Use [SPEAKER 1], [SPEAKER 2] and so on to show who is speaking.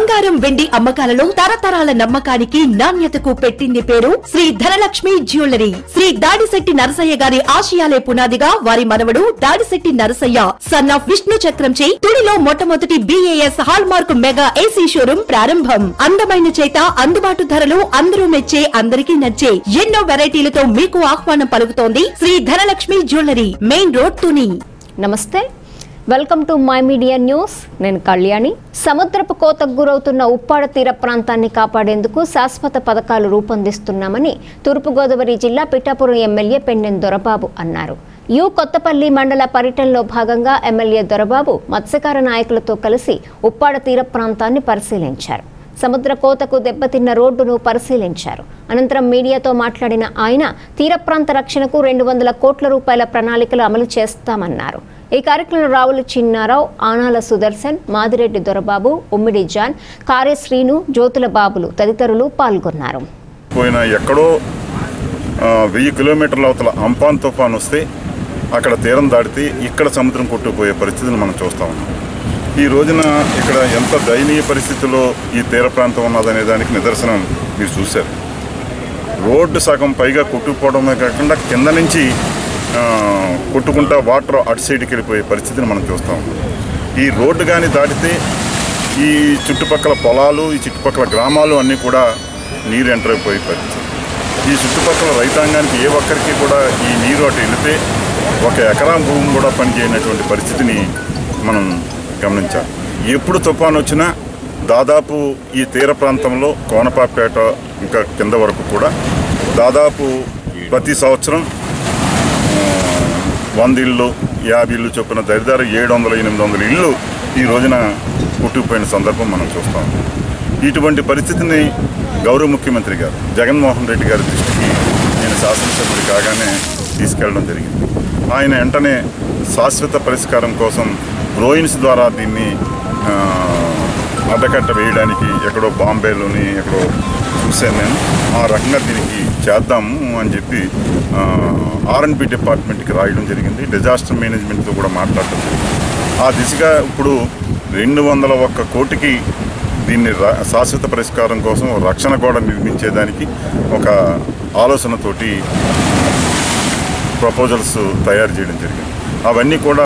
[SPEAKER 1] బంగారం వెండి అమ్మకాలలో తరతరాల నమ్మకానికి నాణ్యతకు పెట్టింది పేరు శ్రీ ధనలక్ష్మి జ్యువెలరీ శ్రీ దాడిశెట్టి నరసయ్య గారి ఆశయాలే పునాదిగా వారి మనవడు దాడిశెట్టి నరసయ్య సన్ ఆఫ్ విష్ణు చక్రంచే తుడిలో మొట్టమొదటి BIS hallmark mega AC showroom ప్రారంభం అందమైన చేత అందుబాటు ధరలు అందరూ మెచ్చే అందరికీ నచ్చే ఎన్నో వెరైటీలతో మీకు ఆహ్వానం పలుకుతోంది Shri Dhanalakshmi jewellery main road Tuni
[SPEAKER 2] నమస్తే welcome to my media news నేను కళ్యాణి సముద్రపు కోతకు గురవుతున్న ఉప్పాడ తీర ప్రాంతాన్ని కాపాడేందుకు శాశ్వత పథకాలు రూపొందిస్తున్నామని తూర్పుగోదావరి జిల్లా పిఠాపురం ఎమ్మెల్యే పెండెన్ దొరబాబు అన్నారు యు కొత్తపల్లి మండల పర్యటనలో భాగంగా ఎమ్మెల్యే దొరబాబు మత్స్యకార నాయకులతో కలిసి ఉప్పాడ తీర ప్రాంతాన్ని పరిశీలించారు సముద్ర కోతకు దెబ్బతిన్న రోడ్డును పరిశీలించారు అనంతరం మీడియాతో మాట్లాడిన ఆయన తీర ప్రాంత రక్షణకు రెండు వందల కోట్ల రూపాయల ప్రణాళికలు అమలు చేస్తామన్నారు ఈ కార్యక్రమంలో రావుల చిన్నారావు ఆనాల సుదర్శన్ మాదిరెడ్డి దొరబాబు ఉమ్మిడి జాన్ కార్య శ్రీను జ్యోతుల బాబులు తదితరులు పాల్గొన్నారు
[SPEAKER 3] పోయిన ఎక్కడో ఆ, వెయ్యి కిలోమీటర్ల అవతల అంపాన్ తుఫాన్ వస్తే అక్కడ తీరం దాటితే ఇక్కడ సముద్రం కొట్టుకుపోయే పరిస్థితిని మనం చూస్తా ఉన్నాం ఈ రోజున ఇక్కడ ఎంత దయనీయ పరిస్థితిలో ఈ తీర ప్రాంతం ఉన్నదనే దానికి నిదర్శనం మీరు చూశారు రోడ్డు సగం పైగా కొట్టుకుపోవడమే కాకుండా కింద నుంచి ఆ, కొట్టుకుంటా వాటర్ అటు సైడ్కి వెళ్ళిపోయే పరిస్థితిని మనం చూస్తా ఉన్నాం ఈ రోడ్డు కానీ దాటితే ఈ చుట్టుపక్కల పొలాలు ఈ చుట్టుపక్కల గ్రామాలు అన్నీ కూడా నీరు ఎంటర్ అయిపోయే పరిస్థితి ఈ చుట్టుపక్కల రైతాంగానికి ఏ ఒక్కరికి కూడా ఈ నీరు అటు వెళితే ఒక ఎకరా భూమి కూడా పనిచేయనటువంటి పరిస్థితిని మనం గమనించాలి ఎప్పుడు తుఫాన్ వచ్చినా దాదాపు ఈ తీర ప్రాంతంలో కోనపాపేట ఇంకా కింద వరకు కూడా దాదాపు ప్రతి సంవత్సరం వంద ఇళ్ళు యాభై ఇళ్ళు చొప్పున దరిదారు ఏడు వందల ఎనిమిది వందల ఇళ్ళు ఈ రోజున పుట్టుకుపోయిన సందర్భం మనం చూస్తాం ఇటువంటి పరిస్థితిని గౌరవ ముఖ్యమంత్రి గారు జగన్మోహన్ రెడ్డి గారి దృష్టికి నేను శాసనసభ్యుడి కాగానే తీసుకెళ్ళడం జరిగింది ఆయన వెంటనే శాశ్వత పరిష్కారం కోసం బ్రోయిన్స్ ద్వారా దీన్ని ఆ, అడ్డకట్ట వేయడానికి ఎక్కడో బాంబేలోని ఎక్కడో చూశాను నేను ఆ రకంగా దీనికి చేద్దాము అని చెప్పి ఆర్ఎన్బి డిపార్ట్మెంట్కి రాయడం జరిగింది డిజాస్టర్ మేనేజ్మెంట్తో కూడా మాట్లాడటం జరిగింది ఆ దిశగా ఇప్పుడు రెండు వందల ఒక్క కోటికి దీన్ని రా- శాశ్వత పరిష్కారం కోసం రక్షణ గోడ నిర్మించేదానికి ఒక ఆలోచనతోటి ప్రపోజల్స్ తయారు చేయడం జరిగింది అవన్నీ కూడా